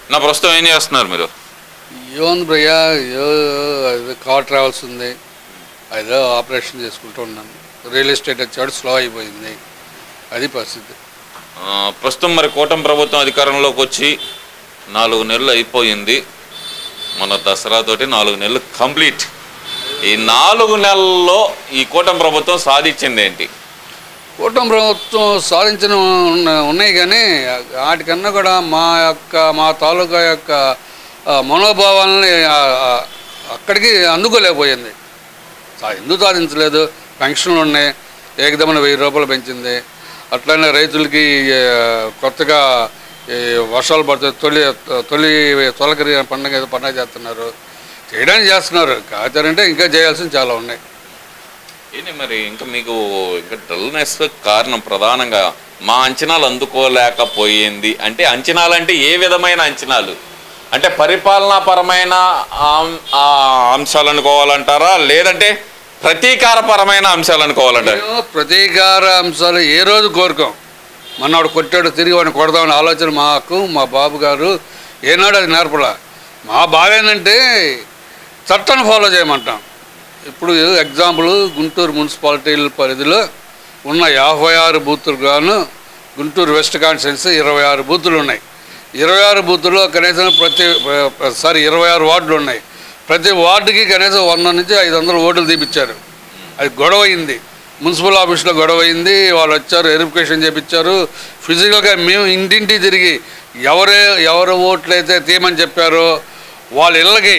నా ప్రస్తుతం ఏం చేస్తున్నారు మీరు ఏముంది భయ్యా ఏదో కార్ ట్రావెల్స్ ఉంది ఏదో ఆపరేషన్ చేసుకుంటూ ఉన్నాను రియల్ ఎస్టేట్ వచ్చాడు స్లో అయిపోయింది అది పరిస్థితి ఆ, ప్రస్తుతం మరి కూటమి ప్రభుత్వం అధికారంలోకి వచ్చి నాలుగు నెలలు అయిపోయింది మన దసరాతోటి నాలుగు నెలలు కంప్లీట్ ఈ నాలుగు నెలల్లో ఈ కూటమి ప్రభుత్వం సాధించింది ఏంటి కూటమి ప్రభుత్వం సాధించిన ఉన్న- ఉన్నాయి కానీ వాటికన్నా కూడా మా యొక్క మా తాలూకా యొక్క ఆ, మనోభావాలని ఆ, ఆ, అక్కడికి అందుకోలేకపోయింది సా- ఎందుకు సాధించలేదు పెన్షన్లు ఉన్నాయి ఏకదమన వెయ్యి రూపాయలు పెంచింది అట్లనే రైతులకి ఆ, కొత్తగా ఈ వర్షాలు పడుతుంది తొలి తొలి తొలకరి పండుగ ఏదో పండుగ చేస్తున్నారు చేయడానికి చేస్తున్నారు కాదంటే ఇంకా చేయాల్సింది చాలా ఉన్నాయి ఏంటి మరి ఇంకా మీకు ఇంకా డల్నెస్ కారణం ప్రధానంగా మా అంచనాలు అందుకోలేకపోయింది అంటే అంచనాలు అంటే ఏ విధమైన అంచనాలు అంటే పరిపాలనాపరమైన ఆం- ఆ అంశాలు అనుకోవాలంటారా లేదంటే ప్రతీకారపరమైన అంశాలు అనుకోవాలంటారా మేము ప్రతీకార అంశాలు ఏ రోజు కోరుకోం మనవాడు కొట్టాడు తిరిగి వాడిని కొడదామని ఆలోచన మాకు మా బాబు గారు ఏనాడు అది నేర్పలా మా బాధ ఏంటంటే చట్టాన్ని ఫాలో చేయమంటాం ఇప్పుడు ఎగ్జాంపుల్ గుంటూరు మున్సిపాలిటీల పరిధిలో ఉన్న యాభై ఆరు బూతులు గాను గుంటూరు వెస్ట్ కాన్స్టిట్యున్సీ ఇరవై ఆరు బూతులు ఉన్నాయి ఇరవై ఆరు బూతుల్లో కనీసం ప్రతి సారీ ఇరవై ఆరు వార్డులు ఉన్నాయి ప్రతి వార్డుకి కనీసం వంద నుంచి ఐదు వందల ఓట్లు తీపిచ్చారు అది గొడవ అయింది మున్సిపల్ ఆఫీస్లో గొడవ అయింది వాళ్ళు వచ్చారు వెరిఫికేషన్ చేపించారు ఫిజికల్గా మేము ఇంటింటి తిరిగి ఎవరే ఎవరు ఓట్లు అయితే తీయమని చెప్పారో వాళ్ళ ఇళ్ళకి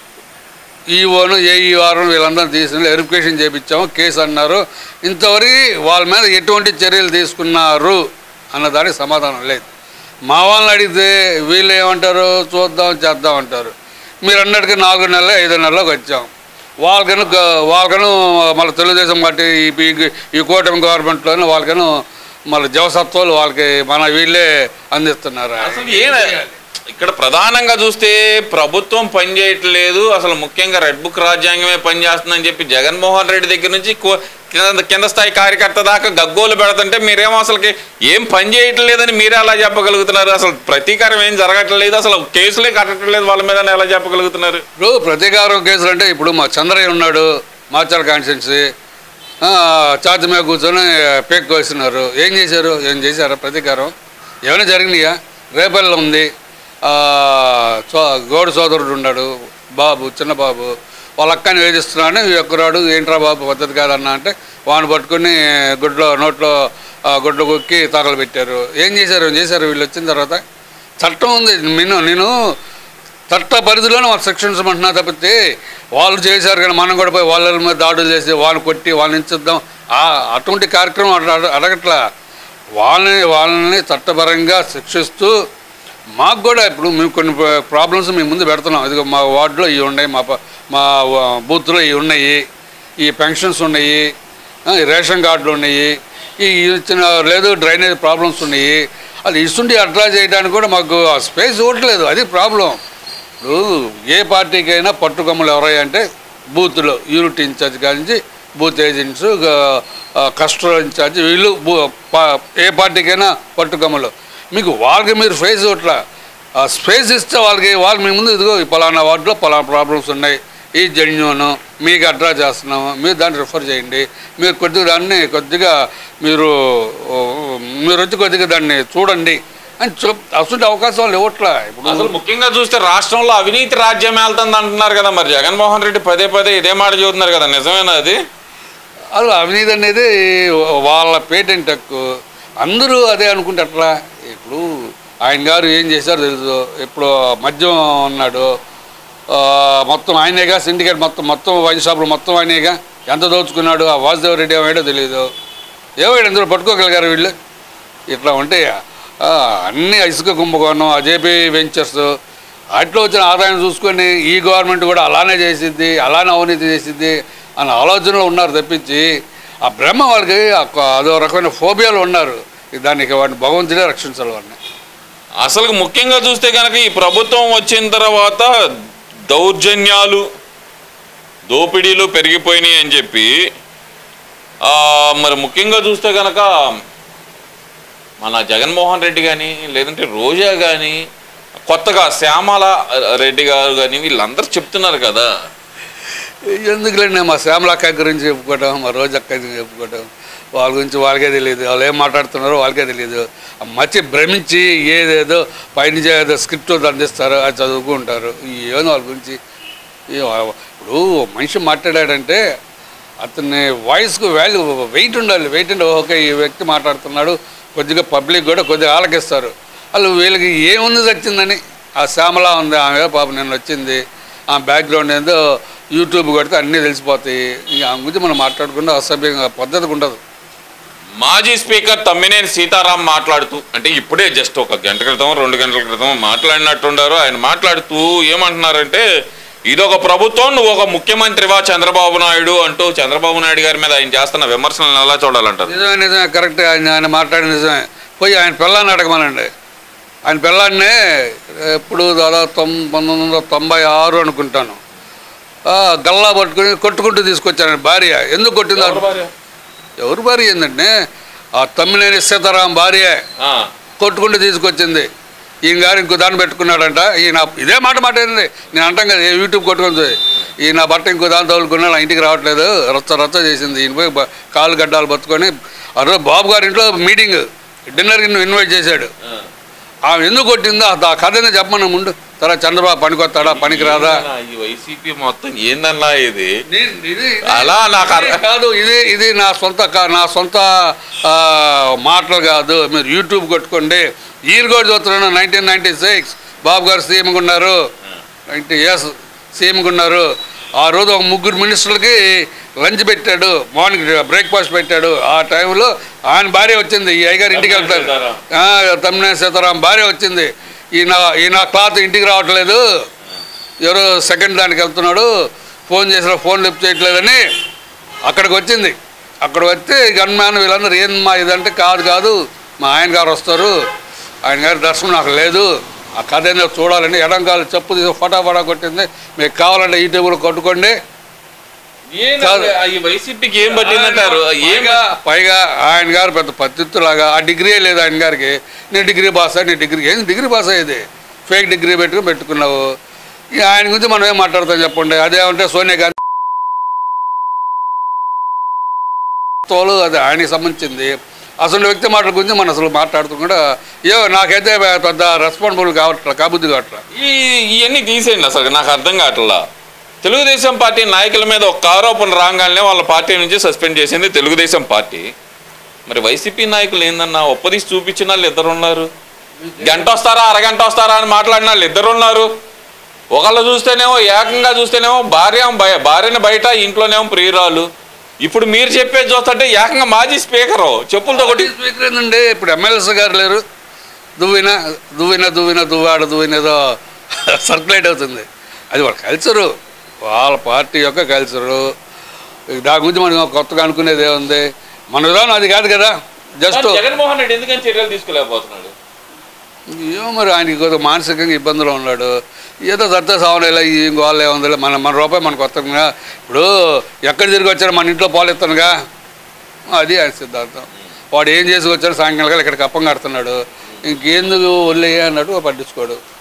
ఈఓను ఏఈఆర్ను వీళ్ళందరూ తీసుకుని వెరిఫికేషన్ చేయించాము కేసు అన్నారు ఇంతవరకు వాళ్ళ మీద ఎటువంటి చర్యలు తీసుకున్నారు అన్నదానికి సమాధానం లేదు మా వాళ్ళని అడిగితే వీళ్ళు ఏమంటారు చూద్దాం చేద్దాం అంటారు మీరు అన్నట్టుగా నాలుగు నెలలు ఐదు నెలలకు వచ్చాం వాళ్ళకను గ- వాళ్ళకను మళ్ళీ తెలుగుదేశం పార్టీ ఈ ఈ- ఈ కూటమి గవర్నమెంట్లోనే వాళ్ళకను మళ్ళీ జవసత్వాలు వాళ్ళకి మన వీళ్ళే అందిస్తున్నారు అసలు ఏ ఇక్కడ ప్రధానంగా చూస్తే ప్రభుత్వం పనిచేయట్లేదు అసలు ముఖ్యంగా రెడ్ బుక్ రాజ్యాంగమే పనిచేస్తుందని చెప్పి జగన్మోహన్ రెడ్డి దగ్గర నుంచి కో- కింద కింద స్థాయి కార్యకర్త దాకా గగ్గోలు పెడుతుంటే మీరేమో అసలుకి ఏం పని చేయట్లేదని మీరే అలా చెప్పగలుగుతున్నారు అసలు ప్రతీకారం ఏం జరగట్లేదు అసలు కేసులే కట్టట్లేదు వాళ్ళ మీద ఎలా చెప్పగలుగుతున్నారు ఇప్పుడు ప్రతీకారం కేసులు అంటే ఇప్పుడు మా చంద్రయ్య ఉన్నాడు మాచాల కాన్స్టిట్యున్సీ చార్జ్ మీద కూర్చొని పేక్ కోస్తున్నారు ఏం చేశారు ఏం చేశారా ప్రతీకారం ఏమైనా జరిగినాయా రేపల్లో ఉంది ఆ, సో గౌడ సోదరుడు ఉన్నాడు బాబు చిన్న బాబు వాళ్ళ అక్కని వేధిస్తున్నాడని ఈ ఒక్కరాడు ఏంట్రా బాబు పద్ధతి కాదన్నా అంటే వాడిని పట్టుకుని గుడ్లో నోట్లో ఆ, గుడ్లు కొక్కి తగలు పెట్టారు ఏం చేశారు ఏం చేశారు వీళ్ళు వచ్చిన తర్వాత చట్టం ఉంది నేను నేను చట్ట పరిధిలోనే వాళ్ళ సెక్షన్స్ అంటున్నా తప్పితే వాళ్ళు చేశారు కానీ మనం కూడా పోయి వాళ్ళ మీద దాడులు చేసి వాళ్ళని కొట్టి వాళ్ళని ఇచ్చిద్దాం ఆ అటువంటి కార్యక్రమం అట్లా అడ- అడగట్లా వాళ్ళని వాళ్ళని చట్టపరంగా శిక్షిస్తూ మాకు కూడా ఇప్పుడు మేము కొన్ని ప్రాబ్లమ్స్ మేము ముందు పెడుతున్నాం ఇదిగో మా వార్డులో ఇవి ఉన్నాయి మా ప- మా వా- బూత్లో ఇవి ఉన్నాయి ఈ పెన్షన్స్ ఉన్నాయి ఆ, ఈ రేషన్ కార్డులు ఉన్నాయి ఈ ఇచ్చిన లేదు డ్రైనేజ్ ప్రాబ్లమ్స్ ఉన్నాయి అది ఇస్తుంటే అట్లా చేయడానికి కూడా మాకు స్పేస్ ఇవ్వట్లేదు అది ప్రాబ్లం ఇప్పుడు ఏ పార్టీకైనా పట్టుకొమ్మలు ఎవరయ్యా అంటే బూత్లో యూనిట్ ఇన్ఛార్జ్ కానించి బూత్ ఏజెంట్స్ కస్టమర్ ఇన్ఛార్జ్ వీళ్ళు బూ- పా- ఏ పార్టీకైనా పట్టుకొమ్మలు మీకు వాళ్ళకి మీరు ఫేస్ ఇవ్వట్లా ఆ స్పేస్ ఇస్తే వాళ్ళకి వాళ్ళు మీ ముందు ఇదిగో ఈ పలానా వార్డులో పలానా ప్రాబ్లమ్స్ ఉన్నాయి ఈ జెన్యును మీకు అడ్రా చేస్తున్నాము మీరు దాన్ని రిఫర్ చేయండి మీరు కొద్దిగా దాన్ని కొద్దిగా మీరు ఓ, మీరు వచ్చి కొద్దిగా దాన్ని చూడండి అని చెప్ అసలు అవకాశాలు ఇవ్వట్లా ఇప్పుడు అసలు ముఖ్యంగా చూస్తే రాష్ట్రంలో అవినీతి రాజ్యం వెళ్తుంది అంటున్నారు కదా మరి జగన్మోహన్ రెడ్డి పదే పదే ఇదే మాట చెబుతున్నారు కదా నిజమేనా అది అసలు అవినీతి అనేది వాళ్ళ పేటెంట్ హక్కు అందరూ అదే అనుకుంటే అట్లా ఇప్పుడు ఆయన గారు ఏం చేశారో తెలుసు ఇప్పుడు మద్యం ఉన్నాడు ఆ, మొత్తం ఆయనేగా సిండికేట్ మొత్తం మొత్తం వైన్ షాపులు మొత్తం ఆయనేగా ఎంత దోచుకున్నాడు ఆ వాసుదేవ్ రెడ్డి ఏమాడో తెలియదు ఏమాడు ఇందులో పట్టుకోగలిగారు వీళ్ళు ఇట్లా ఉంటే ఆ, అన్ని ఇసుక కుంభకోణం ఆ జేపీ వెంచర్స్ అట్లా వచ్చిన ఆదాయం చూసుకొని ఈ గవర్నమెంట్ కూడా అలానే చేసిద్ది అలానే అవినీతి చేసిద్ది అన్న ఆలోచనలో ఉన్నారు తప్పించి ఆ బ్రహ్మ వాళ్ళకి ఆ- అదో రకమైన ఫోబియాలు ఉన్నారు దానికి వాడిని భగవంతుడే రక్షించాలి వాడిని అసలు ముఖ్యంగా చూస్తే కనుక ఈ ప్రభుత్వం వచ్చిన తర్వాత దౌర్జన్యాలు దోపిడీలు పెరిగిపోయినాయి అని చెప్పి ఆ, మరి ముఖ్యంగా చూస్తే కనుక మన జగన్మోహన్ రెడ్డి కానీ లేదంటే రోజా కానీ కొత్తగా శ్యామల రెడ్డి గారు కానీ వీళ్ళందరూ చెప్తున్నారు కదా ఎందుకులేండి మా శ్యామలక్క గురించి చెప్పుకోవటం మా రోజక్క గురించి చెప్పుకోవటం వాళ్ళ గురించి వాళ్ళకే తెలియదు వాళ్ళు ఏం మాట్లాడుతున్నారో వాళ్ళకే తెలియదు ఆ మచ్చి భ్రమించి ఏదేదో పైనుంచి ఏదో స్క్రిప్ట్ అందిస్తారో అది చదువుకుంటారు ఏమో వాళ్ళ గురించి ఏ వా- ఇప్పుడు మనిషి మాట్లాడాడంటే అతని వాయిస్కు వాల్యూ వెయిట్ ఉండాలి వెయిట్ ఉండి ఓకే ఈ వ్యక్తి మాట్లాడుతున్నాడు కొద్దిగా పబ్లిక్ కూడా కొద్దిగా ఆలకిస్తారు వాళ్ళు వీళ్ళకి ఏముంది వచ్చిందని ఆ శ్యామల ఉంది ఆమె పాపం నిన్న వచ్చింది ఆ బ్యాక్గ్రౌండ్ ఏందో యూట్యూబ్ కొడితే అన్నీ తెలిసిపోతాయి ఇక ఆమె గురించి మనం మాట్లాడకుండా అసభ్యంగా పద్ధతిగా ఉండదు మాజీ స్పీకర్ తమ్మినేని సీతారాం మాట్లాడుతూ అంటే ఇప్పుడే జస్ట్ ఒక గంట క్రితం రెండు గంటల క్రితం మాట్లాడినట్టుండారు ఆయన మాట్లాడుతూ ఏమంటున్నారంటే ఇదొక ప్రభుత్వం నువ్వు ఒక ముఖ్యమంత్రివా చంద్రబాబు నాయుడు అంటూ చంద్రబాబు నాయుడు గారి మీద ఆయన చేస్తున్న విమర్శలను ఎలా చూడాలంటారు నిజమే నిజమే కరెక్ట్ ఆయన ఆయన మాట్లాడిన నిజమే పోయి ఆయన పిల్లాన్ని అడగమనండి ఆయన పిల్లాన్నే ఎప్పుడు దాదాపు తొం పంతొమ్మిది వందల తొంభై ఆరు అనుకుంటాను ఆ, గల్లా పట్టుకుని కొట్టుకుంటూ తీసుకొచ్చాను ఆయన భార్య ఎందుకు కొట్టింది ఎవరు భార్య ఏంటంటే ఆ తమ్మినేని సీతారాం భార్య ఆ, కొట్టుకుంటూ తీసుకొచ్చింది ఈయన గారు ఇంకో దాన్ని పెట్టుకున్నాడంట ఈయన ఇదే మాట మాట ఏంది నేను అంటాం కదా ఏ యూట్యూబ్ కొట్టుకుంది ఈ నా బట్ట ఇంకో దాన్ని తగులుకున్నాడు నా ఇంటికి రావట్లేదు రచ్చ రచ్చ చేసింది ఈయన పోయి బ- కాలు గడ్డాలు పట్టుకొని ఆ రోజు బాబు గారి ఇంట్లో మీటింగ్ డిన్నర్కి ఇన్వైట్ చేశాడు ఆ. ఆమె ఎందుకు కొట్టిందో ఆ కథనే చెప్పమన్నా ముందు తర్వాత చంద్రబాబు పనికొస్తాడా పనికి రాదా ఏందన్నా ఈ వైసీపీ మొత్తం ఏందన్నా ఇది నే- ఇది- ఇది- అలా నాకు అర్థం- ఇది కాదు ఇది ఇది నా సొంత కా- నా సొంత ఆ, మాటలు కాదు మీరు యూట్యూబ్ కొట్టుకోండి ఈయన కూడా చూస్తున్నాను నైన్టీన్ నైన్టీ సిక్స్ బాబు గారు సీఎంగా ఉన్నారు నైన్టీ ఇయర్స్ సీఎంగా ఉన్నారు ఆ రోజు ఒక ముగ్గురు మినిస్టర్లకి లంచ్ పెట్టాడు మార్నింగ్ బ్రేక్ఫాస్ట్ పెట్టాడు ఆ టైంలో ఆయన భార్య వచ్చింది ఈ అయ్యగారు ఇంటికి వెళ్తారు ఆ, తమ్మినేని సీతారాం భార్య వచ్చింది ఈయన ఈయన క్లాత్ ఇంటికి రావట్లేదు ఎవరో సెకండ్ దానికి వెళ్తున్నాడు ఫోన్ చేసిన ఫోన్ లిఫ్ట్ చేయట్లేదని అక్కడికి వచ్చింది అక్కడ వస్తే గన్మ్యాన్ వీళ్ళందరూ ఏందమ్మా ఇదంటే కాదు కాదు మా ఆయన గారు వస్తారు ఆయన గారి దర్శనం నాకు లేదు ఆ కథ ఏందో చూడాలని ఎడం కాలు చెప్పు తీసి ఫటాఫటా కొట్టింది మీకు కావాలంటే యూట్యూబ్లో కొట్టుకోండి ఏంది ఈ వైసీపీకి ఏం పట్టిందంటారు ఏం పైగా పైగా ఆయన గారు పెద్ద పద్ధతిలాగా ఆ డిగ్రీ లేదు ఆయన గారికి నీ డిగ్రీ పాస్ నీ డిగ్రీ ఏంది డిగ్రీ పాస్ అయ్యేది ఫేక్ డిగ్రీ పెట్టుకుని పెట్టుకున్నావు ఇక ఆయన గురించి మనం ఏం మాట్లాడతాం చెప్పండి అదేమంటే సోనియా గాంధీ తోలు అది ఆయనకి సంబంధించింది అసలు వ్యక్తి మాటల గురించి మనం అసలు మాట్లాడుతున్నా ఏవో నాకైతే పెద్ద రెస్పాన్సిబుల్ కావట్లా కాబుద్ధి కావట్లా ఈ ఇవన్నీ తీసేయండి అసలు నాకు అర్థం కావట్లా తెలుగుదేశం పార్టీ నాయకుల మీద ఒక ఆరోపణ రాగానే వాళ్ళ పార్టీ నుంచి సస్పెండ్ చేసింది తెలుగుదేశం పార్టీ మరి వైసీపీ నాయకులు ఏందన్నా ఒప్పదీసి చూపించిన వాళ్ళు ఇద్దరు ఉన్నారు గంట వస్తారా అరగంట వస్తారా అని మాట్లాడిన వాళ్ళు ఇద్దరు ఉన్నారు ఒకళ్ళు చూస్తేనేమో ఏకంగా చూస్తేనేమో భార్య బయ భార్యని బయట ఇంట్లోనేమో ప్రియురాలు ఇప్పుడు మీరు చెప్పేది చూస్తుంటే ఏకంగా మాజీ స్పీకరు చెప్పులతో కొట్టి స్పీకర్ ఏంటండి ఇప్పుడు ఎమ్మెల్సీ గారు లేరు దువ్విన దువ్విన దువ్విన దువ్వాడ దువ్విన ఏదో సర్క్యులేట్ అవుతుంది అది వాళ్ళ కల్చరు వాళ్ళ పార్టీ యొక్క కల్చరు దాని గురించి మనం కొత్తగా అనుకునేది ఏముంది మన విధానం అది కాదు కదా జస్ట్ జగన్మోహన్ రెడ్డి ఎందుకని చర్యలు తీసుకోలేకపోతున్నాడు ఏమో మరి ఆయనకి కొద్దిగా మానసికంగా ఇబ్బందులు ఉన్నాడు ఏదో సత్తా సావనేలా ఈ గోళ్ళు ఏముందిలే మన మన రూపాయి మనకు వస్తుందిగా ఇప్పుడు ఎక్కడ తిరిగి వచ్చారు మన ఇంట్లో పాలెత్తానుగా అది ఆయన సిద్ధాంతం వాడు ఏం చేసి వచ్చాడు సాయంకాలం ఇక్కడికి అప్పం కడుతున్నాడు ఇంకెందుకు వదిలేయ అన్నట్టు పట్టించుకోడు